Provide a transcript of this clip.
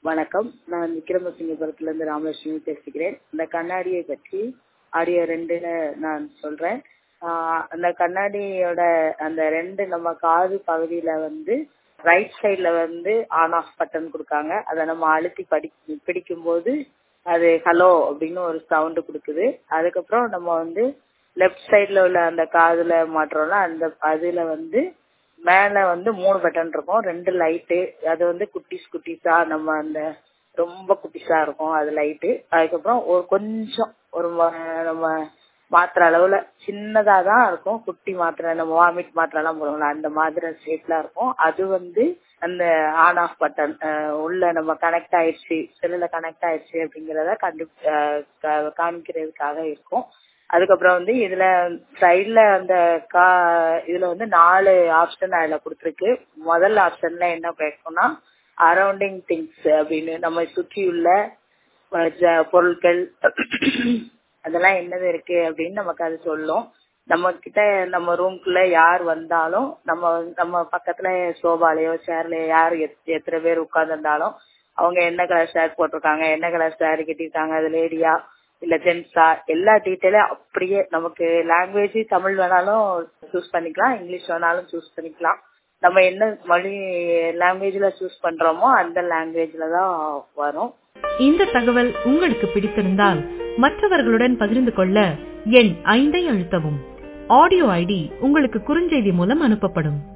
வணக்கம் நான் விக்ரமசிங்கபுரத்துல இருந்து ராமலட்சுமி பேசுகிறேன் இந்த கண்ணாடியை பற்றி ஆடியோ ரெண்டுல நான் சொல்றேன் ஆஹ் அந்த கண்ணாடியோட அந்த ரெண்டு நம்ம காது பகுதியில வந்து ரைட் சைடுல வந்து ஆன் ஆஃப் பட்டன் கொடுக்காங்க அதை நம்ம அழுத்தி படி பிடிக்கும் போது அது ஹலோ அப்படின்னு ஒரு சவுண்ட் கொடுக்குது அதுக்கப்புறம் நம்ம வந்து லெஃப்ட் சைடுல உள்ள அந்த காதுல மாற்றோம்ல அந்த அதுல வந்து மேல வந்து மூணு பட்டன் இருக்கும் ரெண்டு லைட்டு அது வந்து குட்டிஸ் குட்டிஸா நம்ம அந்த ரொம்ப குட்டிஸா இருக்கும் அது லைட்டு அதுக்கப்புறம் ஒரு கொஞ்சம் ஒரு ம- நம்ம மாத்திரை அளவுல சின்னதா தான் இருக்கும் குட்டி மாத்திரை நம்ம வாமிட் மாத்திரை எல்லாம் போடுவோம்ல அந்த மாதிரி ஷேப்ல இருக்கும் அது வந்து அந்த ஆன் ஆஃப் பட்டன் உள்ள நம்ம கனெக்ட் ஆயிடுச்சு செல்லுல கனெக்ட் ஆயிடுச்சு அப்படிங்கறத கண்டு அஹ் கா- காமிக்கிறதுக்காக இருக்கும் அதுக்கப்புறம் வந்து இதுல சைடுல அந்த கா இதுல வந்து நாலு ஆப்ஷன் அதுல கொடுத்துருக்கு முதல் ஆப்ஷன்ல என்ன கேட்கும்னா அரௌண்டிங் திங்ஸ் அப்படின்னு நம்ம சுற்றியுள்ள அஹ், ஜ- பொருட்கள் அதெல்லாம் என்னது இருக்கு அப்படின்னு நமக்கு அது சொல்லும் நம்ம கிட்ட நம்ம ரூம்குள்ள யார் வந்தாலும் நம்ம நம்ம பக்கத்துல சோபாலயோ சேர்லயோ யார் எத்- எத்தனை பேர் உட்கார்ந்திருந்தாலும் அவங்க என்ன கலர் ஷர்ட் போட்டிருக்காங்க என்ன கலர் சாரி கட்டியிருக்காங்க அது லேடியா இல்ல ஜென்ஸா எல்லா டீட்டெயிலும் அப்படியே நமக்கு லாங்குவேஜ் தமிழ் வேணாலும் சூஸ் பண்ணிக்கலாம் இங்கிலீஷ் வேணாலும் சூஸ் பண்ணிக்கலாம் நம்ம என்ன மொழி லாங்குவேஜ்ல சூஸ் பண்றோமோ அந்த லாங்குவேஜ்ல தான் வரும் இந்த தகவல் உங்களுக்கு பிடித்திருந்தால் மற்றவர்களுடன் பகிர்ந்து கொள்ள எண் ஐந்தை அழுத்தவும் ஆடியோ ஐடி உங்களுக்கு குறுஞ்செய்தி மூலம் அனுப்பப்படும்